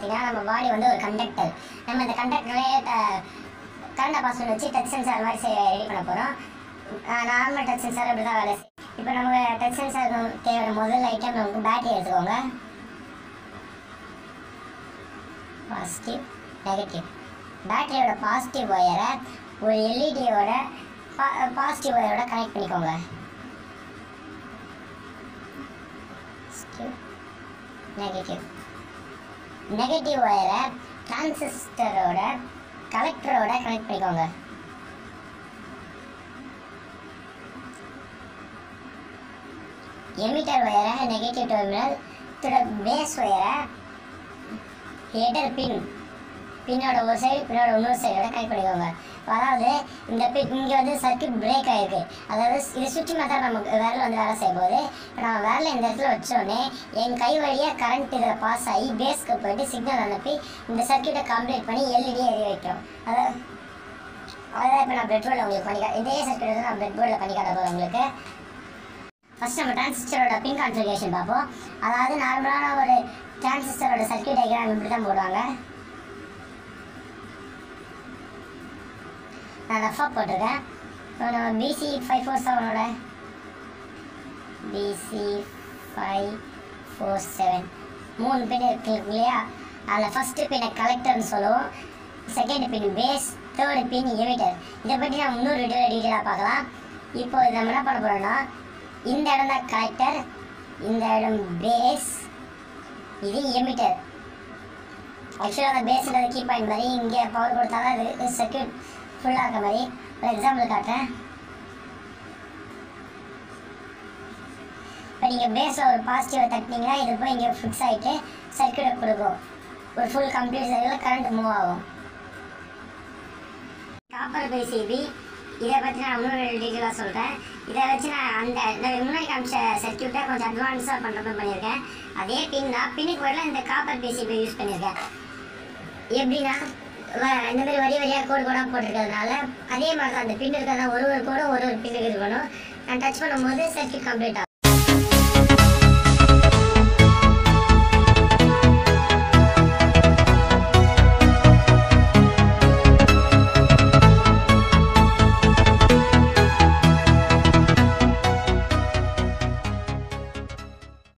பார்த்தீங்கன்னா நம்ம பாடி வந்து ஒரு கண்டக்டர் நம்ம இந்த கண்டக்டரே கரண்ட் பாஸ்வேர்டு வச்சு டச் சென்சார் மாதிரி ரெடி பண்ண போகிறோம் நார்மல் டச் சென்சார் அப்படி தான் வேலை செய்யும் இப்போ நமக்கு டச் சென்சார் தேவையான முதல் ஐட்டம் நமக்கு பேட்டரி எடுத்துக்கோங்க பாசிட்டிவ் நெகட்டிவ் பேட்டரியோட பாசிட்டிவ் ஒயரை ஒரு எல்இடியோட பாசிட்டிவ் ஒயரோட கனெக்ட் பண்ணிக்கோங்க நெகட்டிவ் நெகட்டிவ் ஒயரை டிரான்சிஸ்டரோட கலெக்டரோட கனெக்ட் பண்ணிக்கோங்க எமிட்டர் ஒயரை நெகட்டிவ் டெர்மினல் இதோட பேஸ் ஒயரை ஹெடர் பின் பின்னோட ஒரு சைடு பின்னோட இன்னொரு சைடோட கனெக்ட் பண்ணிக்கோங்க அதாவது இந்த பின் இங்கே வந்து சர்க்கியூட் பிரேக் ஆகிருக்கு அதாவது இது சுற்றி மாத்திரம் நமக்கு விரல் வந்து வேலை செய்யும் போது இப்போ நம்ம விரல இந்த இடத்துல வச்சோடனே என் கை வழியாக கரண்ட் இதில் பாஸ் ஆகி பேஸ்க்கு போயிட்டு சிக்னல் அனுப்பி இந்த சர்க்கியூட்டை கம்ப்ளீட் பண்ணி எல்இடி எரிய வைக்கும் அதாவது அதான் இப்போ நான் பெட்ரோலில் உங்களுக்கு பண்ணி கா- இதே சர்க்கியூட் வந்து நான் பெட்ரோலில் பண்ணி காட்ட போகிறேன் உங்களுக்கு ஃபர்ஸ்ட் நம்ம டிரான்சிஸ்டரோட பின் கான்ஃபிகரேஷன் பார்ப்போம் அதாவது நார்மலான ஒரு டிரான்சிஸ்டரோட சர்க்கியூட் டயக்ராம் இப்படி தான் போடுவாங்க நான் ரஃபாக போட்டிருக்கேன் இப்போ நம்ம பிசி ஃபைவ் ஃபோர் செவனோட பிசி ஃபைவ் ஃபோர் செவன் மூணு பின் இருக்கு இல்லையா அதில் ஃபஸ்ட்டு பின்னை கலெக்டர்னு சொல்லுவோம் second pin base third pin emitter இதை பற்றி நம்ம இன்னொரு வீடியோவில் டீட்டெயிலாக பார்க்கலாம் இப்போ இது நம்ம என்ன பண்ண போகிறோம்னா இந்த இடம் தான் கலெக்டர் இந்த இடம் பேஸ் இது எமிட்டர் ஆக்சுவலாக அந்த பேஸில் கீ பாயிண்ட் மாதிரி இங்கே பவர் கொடுத்தா தான் இது சர்க்கியூட் ஃபுல்லாக இருக்க மாதிரி ஒரு எக்ஸாம்பிள் காட்டுறேன் இப்போ நீங்கள் பேஸில் ஒரு பாசிட்டிவை தட்டினீங்கன்னா இது போய் இங்கே ஃபிக்ஸ் ஆகிட்டு சர்க்கியூட்டை கொடுக்கும் ஒரு ஃபுல் கம்ப்ளீட் சர்க்கியூட்டில் கரண்ட் மூவ் ஆகும் காப்பர் பிசிபி இதை பற்றி நான் இன்னொரு டீட்டெயிலாக சொல்கிறேன் இதை வச்சு நான் அந்த நான் முன்னாடி காமிச்ச சர்க்கியூட்டை கொஞ்சம் அட்வான்ஸாக பண்ணுற மாதிரி பண்ணியிருக்கேன் அதே பின் தான் பின்னுக்கு பதிலாக இந்த காப்பர் பிசிபி யூஸ் பண்ணியிருக்கேன் எப்படின்னா வ- இந்த மாதிரி வரி வரியாக கோடு கோடாக போட்டிருக்கிறதுனால அதே மாதிரி தான் அந்த பின் இருக்கிறதா ஒரு ஒரு கோடும் ஒரு ஒரு பின்னுக்கு இருக்கணும் நான் டச் பண்ணும்போது சர்க்கியூட் கம்ப்ளீட் ஆகும்